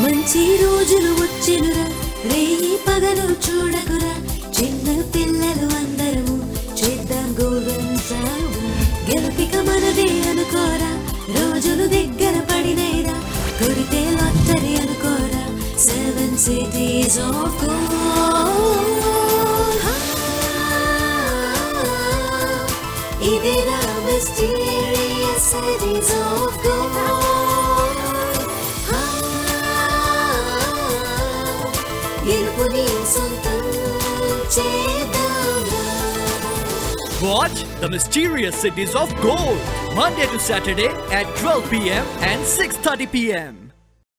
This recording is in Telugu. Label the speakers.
Speaker 1: మంచి రోజులు వచ్చెనురా రేయి పగలు చూడకురా చిన్న పిల్లలు అందరము చేద్దాం గోల్డెన్ సాగు గెలుపిక మనదే అనుకోరా రోజులు దగ్గర పడినైరా కొడితే లాటరీ అనుకోరా సెవెన్ సిటీస్ ఆఫ్ ఇదిరా మిస్టీరియస్ సిటీస్ ఆఫ్ గెలుపుని సొంతం చేద్దాంరా
Speaker 2: Watch The Mysterious Cities of Gold, Monday to Saturday at 12 p.m. and 6.30 p.m.